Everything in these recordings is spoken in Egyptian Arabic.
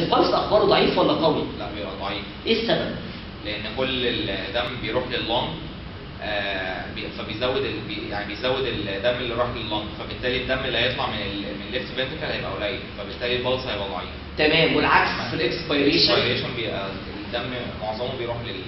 البلس اخباره ضعيف ولا قوي لا بيبقى ضعيف ايه السبب لان كل الدم بيروح لللنج آه، بي- فبيزود ال... بي- يعني بيزود الدم اللي راح لللنج فبالتالي الدم اللي هيطلع من ال... من الليفت فنتركل هيبقى قليل فبالتالي البلس هيبقى ضعيف تمام والعكس في الاكسبيريشن الفايريشن بيبقى الدم معظمه بيروح لل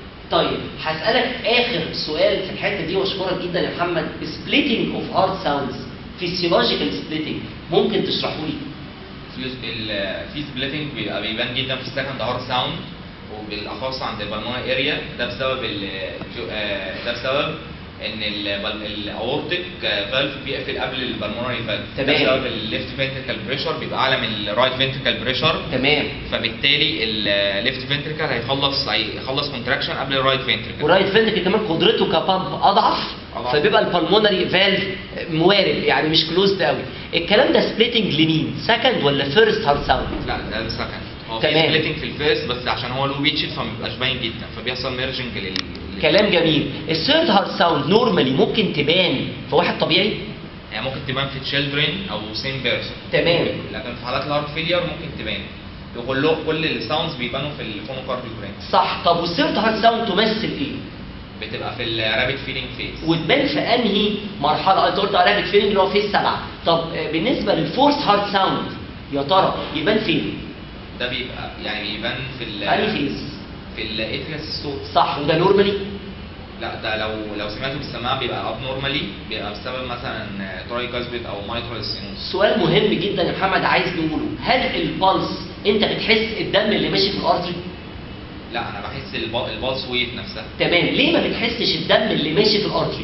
طيب هسألك آخر سؤال في الحتة دي واشكرك جدا يا محمد سبليتنج اوف هارت ساوندز فيسيولوجيكال سبليتنج ممكن تشرحه لي فيوز ال- في سبليتنج بيبقى بيبان جدا في السكند هارت ساوند وبالاخص عند البلمونري اريا ده بسبب ال- جو- آه، ده بسبب ان الاورتيك فالف بيقفل قبل البلمونري فالف ده تمام. بسبب الليفت فنتريكال بريشر بيبقى اعلى من الرايت فنتريكال بريشر تمام فبالتالي الليفت فنتريكال هيخلص هيخلص كونتراكشن قبل الرايت فنتريكال ورايت فنتركل كمان قدرته كبامب اضعف أضعف. فبيبقى البلمونري فالف موارب يعني مش كلوزد قوي الكلام ده سبليتنج لمين سكند ولا فيرست هارت ساوند لا ده سكند هو في تمام. سبليتنج في الفيرست بس عشان هو لو بيتشد فما بيبقاش باين جدا فبيحصل ميرجنج لل لل- كلام جميل الثيرد هارت ساوند نورمالي ممكن تبان في واحد طبيعي يعني ممكن تبان في تشيلدرن او سيم بيرسون تمام لكن في حالات الهارت فيلير ممكن تبان كله كل الساوندز بيبانوا في الفونوكارديو برين صح طب والثيرد هارت ساوند تمثل ايه بتبقى في الرابid فيلينج فيز وتبان في انهي مرحله انت قلت رابط فين اللي هو فيس سبعه طب آه، بالنسبه للفورس هارت ساوند يا ترى يبان فين ده بيبقى يعني بيبان في ال في انهي فيس في الاترياس الصوت صح وده نورمالي لا ده لو لو سمعته بالسماعه بيبقى اب نورمالي بيبقى بسبب مثلا تراي كاسبيت او مايترال سينوس سؤال مهم جدا يا محمد عايز نقوله هل البلس انت بتحس الدم اللي ماشي في الارتري لا انا بحس الب- البالس ويت نفسها تمام ليه ما بتحسش الدم اللي ماشي في الارتري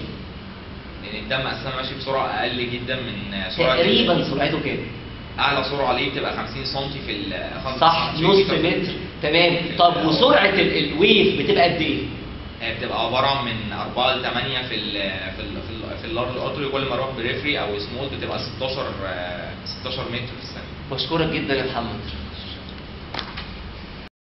لان الدم اساسا ماشي بسرعه اقل جدا من سرعه تقريبا سرعته كام اعلى سرعه ليه بتبقى 50 سم في ال 50 صح سم نص في- متر تمام طب وسرعه ال- الويف بتبقى قد ايه هي بتبقى عباره من 4 ل 8 في ال في ال في, ال في اللارج ارتري كل ما اروح بريفري او سمول بتبقى 16 آه، 16 متر في الثانيه بشكرك جدا يا محمد